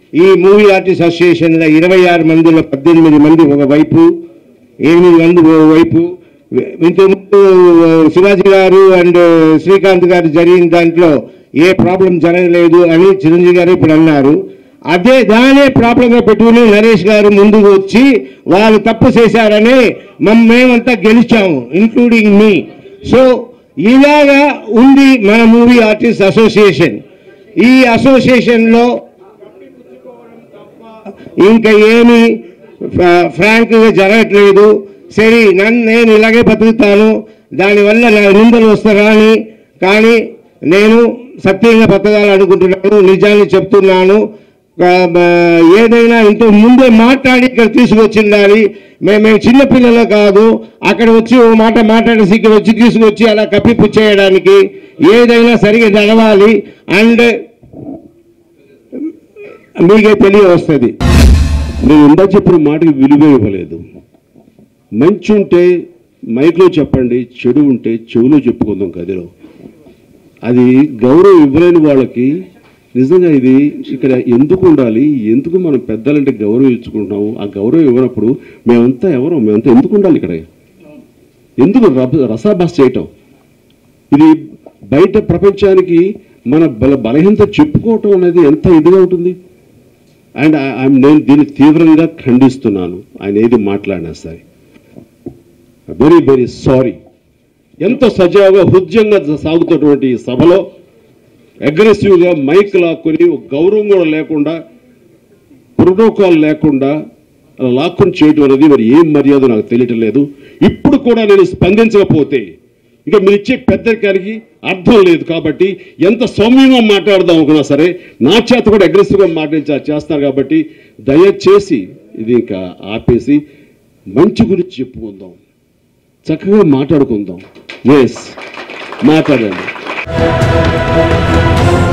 ఈ movie artist అసోసియేషన్లో ఇరవై ఆరు మందిలో పద్దెనిమిది మంది ఒకవైపు ఎనిమిది మంది ఒకవైపు ఇంతకుముందు శివాజీ గారు అండ్ శ్రీకాంత్ గారు జరిగిన దాంట్లో ఏ ప్రాబ్లం జరగలేదు అని చిరంజీవి గారు ఇప్పుడు అన్నారు అదే దానే ప్రాబ్లంగా పెట్టుకుని నరేష్ గారు ముందుకు వచ్చి వాళ్ళు తప్పు చేశారని మమ్ మేమంతా గెలిచాము ఇంక్లూడింగ్ మీ సో ఇలాగా ఉంది మన మూవీ ఆర్టిస్ట్ అసోసియేషన్ ఈ అసోసియేషన్లో ఇంకా ఏమి ఫ్రాంక్గా జరగట్లేదు సరే నన్ను నేను ఇలాగే బతుకుతాను దానివల్ల నా నిందలు వస్తారా అని కానీ నేను సత్యంగా బతకాలని అనుకుంటున్నాను నిజాన్ని చెప్తున్నాను ఆ, ఆ, ఏదైనా ఇంతకు ముందే మాట్లాడి ఇక్కడ తీసుకొచ్చిండాలి మేము మేము చిన్నపిల్లలు కాదు అక్కడ వచ్చి ఓ మాట మాట్లాడేసి ఇక్కడ వచ్చి తీసుకొచ్చి అలా కప్పిపుచ్చేయడానికి ఏదైనా సరిగా నడవాలి అండ్ మీకే తెలియ వస్తుంది నేను ఇందా చెప్పిన మాటకి విలువ ఇవ్వలేదు మంచి ఉంటే మైక్లో చెప్పండి చెడు ఉంటే చెవులో చెప్పుకుందాం కదిలో అది గౌరవం ఇవ్వలేని వాళ్ళకి నిజంగా ఇది ఇక్కడ ఎందుకు ఉండాలి ఎందుకు మనం పెద్దలంటే గౌరవం ఇచ్చుకుంటున్నాము ఆ గౌరవం ఇవ్వనప్పుడు మేమంతా ఎవరు మేమంతా ఎందుకు ఉండాలి ఇక్కడ ఎందుకు రభ- రసాభాస చేయటం ఇది బయట ప్రపంచానికి మన బల బలహీనత చెప్పుకోవటం అనేది ఎంత ఇదిగా ఉంటుంది అండ్ నేను దీన్ని తీవ్రంగా ఖండిస్తున్నాను ఆయన ఏది మాట్లాడినా సరే వెరీ వెరీ సారీ ఎంతో సజావుగా హృదయంగా సాగుతున్నటువంటి ఈ సభలో అగ్రెసివ్గా మైక్ లాక్కుని ఒక గౌరవం కూడా లేకుండా ప్రోటోకాల్ లేకుండా అలా లాక్కుని చేయటం అనేది మరి ఏం మర్యాద నాకు తెలియటం లేదు ఇప్పుడు కూడా నేను స్పందించకపోతే ఇంకా మీరు ఇచ్చే పెద్దరికానికి అర్థం లేదు కాబట్టి ఎంత సౌమ్యంగా మాట్లాడదాం అనుకున్నా సరే నా చేత కూడా అగ్రెసివ్గా మాట్లాడించా చేస్తారు కాబట్టి దయచేసి ఇది ఇంకా ఆపేసి మంచి గురించి చెప్పుకుందాం చక్కగా మాట్లాడుకుందాం ఎస్ మాట్లాడండి